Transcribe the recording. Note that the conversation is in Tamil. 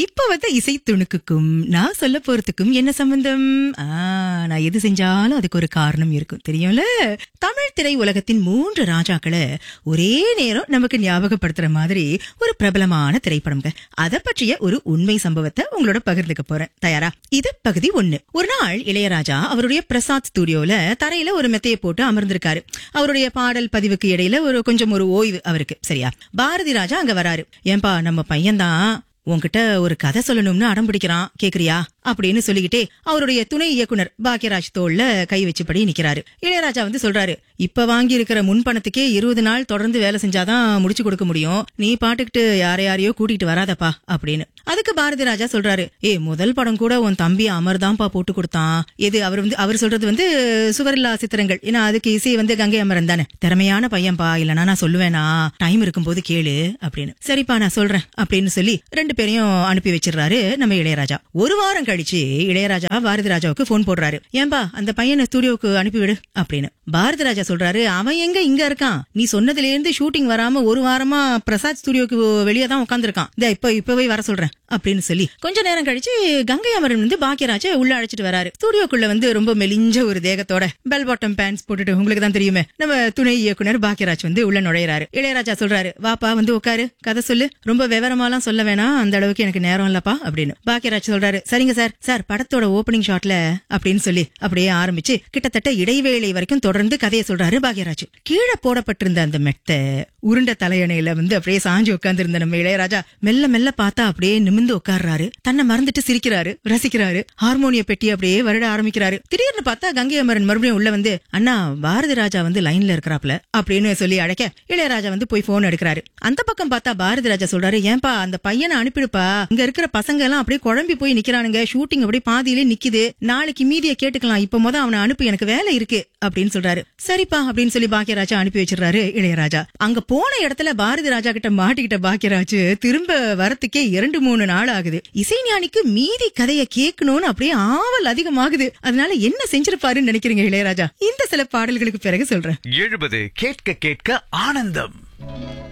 இப்ப வந்த இசை துணுக்குக்கும் நான் சொல்ல போறதுக்கும் என்ன சம்பந்தம் ஆ, நான் எது செஞ்சாலும் அதுக்கு ஒரு காரணம் இருக்கும் தெரியும்ல தமிழ் திரை உலகத்தின் மூன்று ராஜாக்களை ஒரே நேரம் நமக்கு ஞாபகப்படுத்துற மாதிரி ஒரு பிரபலமான திரைப்படம்ங்க அத பற்றிய ஒரு உண்மை சம்பவத்தை உங்களோட பகிர்ந்துக்க போறேன் தயாரா இது பகுதி ஒண்ணு ஒரு நாள் இளையராஜா அவருடைய பிரசாத் ஸ்டுடியோல தரையில ஒரு மெத்தையை போட்டு அமர்ந்திருக்காரு அவருடைய பாடல் பதிவுக்கு இடையில ஒரு கொஞ்சம் ஒரு ஓய்வு அவருக்கு சரியா பாரதி ராஜா அங்க வராரு ஏன்பா நம்ம பையன்தான் உன்கிட்ட ஒரு கதை சொல்லணும்னு அடம் பிடிக்கிறான் கேக்குறியா அப்படின்னு சொல்லிக்கிட்டே அவருடைய துணை இயக்குனர் பாக்யராஜ் தோல்ல கை வச்சுப்படி நிக்கிறாரு இளையராஜா வந்து சொல்றாரு இப்ப வாங்கி இருக்கிற முன்பணத்துக்கே இருபது நாள் தொடர்ந்து வேலை செஞ்சாதான் முடிச்சு கொடுக்க முடியும் நீ பாட்டுக்கிட்டு யார யாரையோ கூட்டிட்டு வராதப்பா அப்படின்னு அதுக்கு பாரதி ராஜா சொல்றாரு ஏ முதல் படம் கூட உன் தம்பி அமர் தான்ப்பா போட்டு கொடுத்தான் எது அவர் வந்து அவர் சொல்றது வந்து சுவரில்லா சித்திரங்கள் ஏன்னா அதுக்கு இசை வந்து கங்கை அமரன் தானே திறமையான பையன்பா இல்லனா நான் சொல்லுவேனா டைம் இருக்கும்போது கேளு அப்படின்னு சரிப்பா நான் சொல்றேன் அப்படின்னு சொல்லி ரெண்டு பேரையும் அனுப்பி வச்சிடுறாரு நம்ம இளையராஜா ஒரு வாரம் கழிச்சு இளையராஜா பாரதி ராஜாவுக்கு போன் போடுறாரு ஏன்பா அந்த பையனை ஸ்டுடியோக்கு அனுப்பிவிடு அப்படின்னு பாரதி ராஜா சொல்றாரு அவன் எங்க இங்க இருக்கான் நீ சொன்னதுல இருந்து ஷூட்டிங் வராம ஒரு வாரமா பிரசாத் ஸ்டுடியோக்கு வெளியே தான் உட்காந்துருக்கான் இப்ப இப்பவே வர சொல்றேன் அப்படின்னு சொல்லி கொஞ்ச நேரம் கழிச்சு கங்கை அமரன் வந்து பாக்கியராஜ உள்ள அழைச்சிட்டு வராரு ஸ்டுடியோக்குள்ள வந்து ரொம்ப மெலிஞ்ச ஒரு தேகத்தோட பெல் பாட்டம் பேண்ட்ஸ் போட்டுட்டு உங்களுக்கு தான் தெரியுமே நம்ம துணை இயக்குனர் பாக்கியராஜ் வந்து உள்ள நுழையிறாரு இளையராஜா சொல்றாரு வாப்பா வந்து உட்காரு கதை சொல்லு ரொம்ப விவரமாலாம் சொல்ல வேணாம் அந்த அளவுக்கு எனக்கு நேரம் இல்லப்பா அப்படின்னு பாக்கியராஜ் சொல்றாரு சரிங்க சார் சார் படத்தோட ஓபனிங் ஷாட்ல அப்படின்னு சொல்லி அப்படியே ஆரம்பிச்சு கிட்டத்தட்ட இடைவேளை வரைக்கும் தொடர்ந்து கதையை சொல்றாரு பாக்யராஜ் கீழே போடப்பட்டிருந்த அந்த மெத்த உருண்ட தலையணையில வந்து அப்படியே சாஞ்சு உட்கார்ந்திருந்த நம்ம இளையராஜா மெல்ல மெல்ல பார்த்தா அப்படியே நிமிந்து உட்கார்றாரு தன்னை மறந்துட்டு சிரிக்கிறாரு ரசிக்கிறாரு ஹார்மோனிய பெட்டி அப்படியே வருட ஆரம்பிக்கிறாரு திடீர்னு பார்த்தா கங்கை அமரன் மறுபடியும் உள்ள வந்து அண்ணா பாரதி ராஜா வந்து லைன்ல இருக்கிறாப்ல அப்படின்னு சொல்லி அழைக்க இளையராஜா வந்து போய் போன் எடுக்கிறாரு அந்த பக்கம் பார்த்தா பாரதி ராஜா சொல்றாரு ஏன்பா அந்த பையனை அனுப்பிடுப்பா இங்க இருக்கிற பசங்க எல்லாம் அப்படியே குழம்பி போய் நிக்கிறானுங்க ஷூட்டிங் அப்படியே பாதியிலே நிக்குது நாளைக்கு மீதியை கேட்டுக்கலாம் இப்ப முத அவனை அனுப்பி எனக்கு வேலை இருக்கு அப்படின்னு சொல்றாரு சரிப்பா அப்படின்னு சொல்லி பாக்கியராஜா அனுப்பி வச்சிடுறாரு இளையராஜா அங்க போன இடத்துல பாரதி ராஜா கிட்ட மாட்டிக்கிட்ட பாக்கியராஜ் திரும்ப வரத்துக்கே இரண்டு மூணு நாள் ஆகுது இசைஞானிக்கு மீதி கதையை கேட்கணும்னு அப்படியே ஆவல் அதிகமாகுது அதனால என்ன செஞ்சிருப்பாருன்னு நினைக்கிறீங்க இளையராஜா இந்த சில பாடல்களுக்கு பிறகு சொல்றேன் எழுபது கேட்க கேட்க ஆனந்தம்